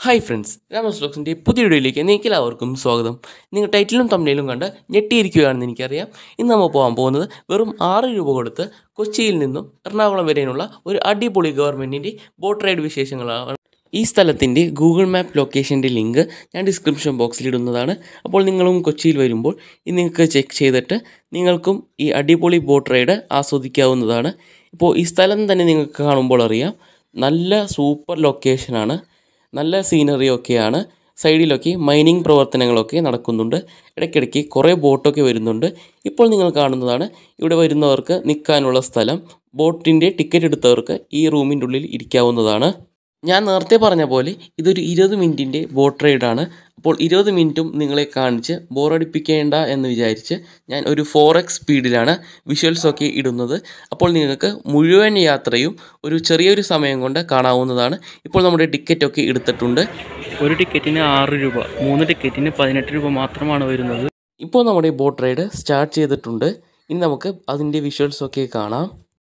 hi friends രാമസ് വ്ലോഗ്സിൻ്റെ പുതിയ വീഡിയോയിലേക്ക് നിങ്ങൾക്ക് എല്ലാവർക്കും സ്വാഗതം നിങ്ങൾ ടൈറ്റിലും തമ്മിലും കണ്ട് ഞെട്ടിയിരിക്കുകയാണെന്ന് എനിക്കറിയാം ഇന്ന് നമ്മൾ പോകാൻ പോകുന്നത് വെറും ആറ് രൂപ കൊടുത്ത് കൊച്ചിയിൽ നിന്നും എറണാകുളം വരെയുള്ള ഒരു അടിപൊളി ഗവൺമെൻറ്റിൻ്റെ ബോട്ട് റൈഡ് വിശേഷങ്ങളാണ് ഈ സ്ഥലത്തിൻ്റെ ഗൂഗിൾ മാപ്പ് ലൊക്കേഷൻ്റെ ലിങ്ക് ഞാൻ ഡിസ്ക്രിപ്ഷൻ ബോക്സിൽ ഇടുന്നതാണ് അപ്പോൾ നിങ്ങളും കൊച്ചിയിൽ വരുമ്പോൾ ഇത് നിങ്ങൾക്ക് ചെക്ക് ചെയ്തിട്ട് നിങ്ങൾക്കും ഈ അടിപൊളി ബോട്ട് റൈഡ് ആസ്വദിക്കാവുന്നതാണ് ഇപ്പോൾ ഈ സ്ഥലം തന്നെ നിങ്ങൾക്ക് കാണുമ്പോൾ അറിയാം നല്ല സൂപ്പർ ലൊക്കേഷനാണ് നല്ല സീനറി ഒക്കെയാണ് സൈഡിലൊക്കെ മൈനിങ് പ്രവർത്തനങ്ങളൊക്കെ നടക്കുന്നുണ്ട് ഇടയ്ക്കിടയ്ക്ക് കുറേ ബോട്ടൊക്കെ വരുന്നുണ്ട് ഇപ്പോൾ നിങ്ങൾ കാണുന്നതാണ് ഇവിടെ വരുന്നവർക്ക് നിൽക്കാനുള്ള സ്ഥലം ബോട്ടിൻ്റെ ടിക്കറ്റ് എടുത്തവർക്ക് ഈ റൂമിൻ്റെ ഉള്ളിൽ ഇരിക്കാവുന്നതാണ് ഞാൻ നേരത്തെ പറഞ്ഞ പോലെ ഇതൊരു ഇരുപത് മിനിറ്റിൻ്റെ ബോട്ട് റൈഡാണ് അപ്പോൾ ഇരുപത് മിനിറ്റും നിങ്ങളെ കാണിച്ച് ബോറടിപ്പിക്കേണ്ട എന്ന് വിചാരിച്ച് ഞാൻ ഒരു ഫോർ എക്സ് സ്പീഡിലാണ് വിഷ്വൽസൊക്കെ ഇടുന്നത് അപ്പോൾ നിങ്ങൾക്ക് മുഴുവൻ യാത്രയും ഒരു ചെറിയൊരു സമയം കൊണ്ട് കാണാവുന്നതാണ് ഇപ്പോൾ നമ്മുടെ ടിക്കറ്റൊക്കെ എടുത്തിട്ടുണ്ട് ഒരു ടിക്കറ്റിന് ആറ് രൂപ മൂന്ന് ടിക്കറ്റിന് പതിനെട്ട് രൂപ മാത്രമാണ് വരുന്നത് ഇപ്പോൾ നമ്മുടെ ബോട്ട് റൈഡ് സ്റ്റാർട്ട് ചെയ്തിട്ടുണ്ട് ഇനി നമുക്ക് അതിൻ്റെ വിഷ്വൽസൊക്കെ കാണാം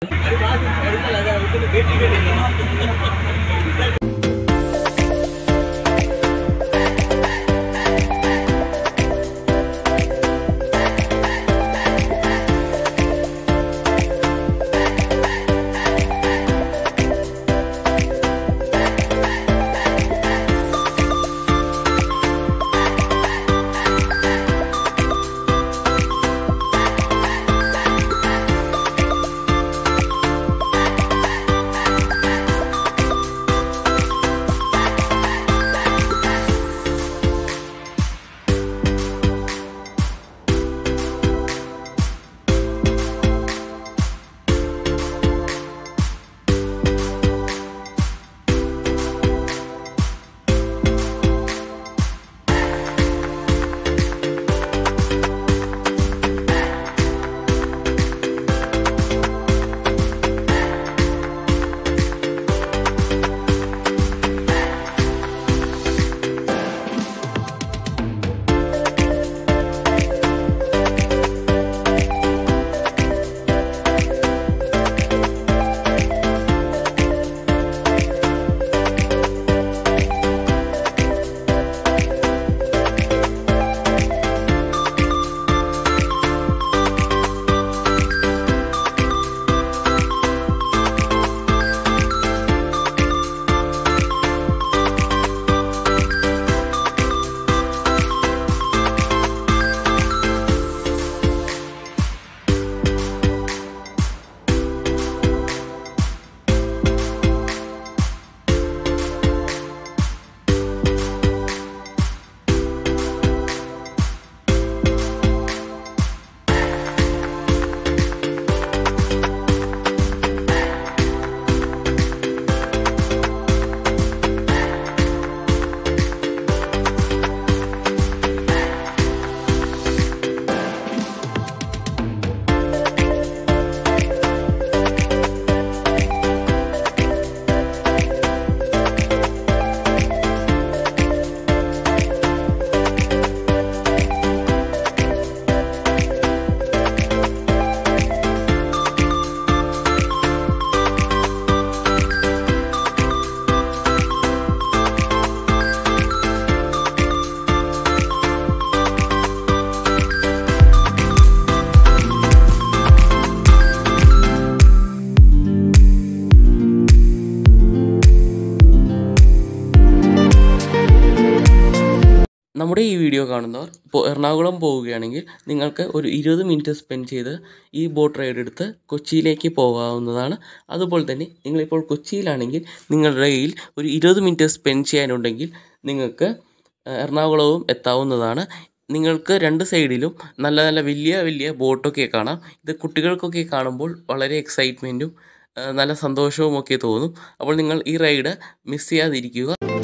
നമ്മുടെ ഈ വീഡിയോ കാണുന്നവർ ഇപ്പോൾ എറണാകുളം പോവുകയാണെങ്കിൽ നിങ്ങൾക്ക് ഒരു ഇരുപത് മിനിറ്റ് സ്പെൻഡ് ചെയ്ത് ഈ ബോട്ട് റൈഡ് എടുത്ത് കൊച്ചിയിലേക്ക് പോകാവുന്നതാണ് അതുപോലെ തന്നെ നിങ്ങളിപ്പോൾ കൊച്ചിയിലാണെങ്കിൽ നിങ്ങളുടെ കയ്യിൽ ഒരു ഇരുപത് മിനിറ്റ് സ്പെൻഡ് ചെയ്യാനുണ്ടെങ്കിൽ നിങ്ങൾക്ക് എറണാകുളവും എത്താവുന്നതാണ് നിങ്ങൾക്ക് രണ്ട് സൈഡിലും നല്ല നല്ല വലിയ വലിയ ബോട്ടൊക്കെ കാണാം ഇത് കുട്ടികൾക്കൊക്കെ കാണുമ്പോൾ വളരെ എക്സൈറ്റ്മെൻറ്റും നല്ല സന്തോഷവും ഒക്കെ തോന്നും അപ്പോൾ നിങ്ങൾ ഈ റൈഡ് മിസ് ചെയ്യാതിരിക്കുക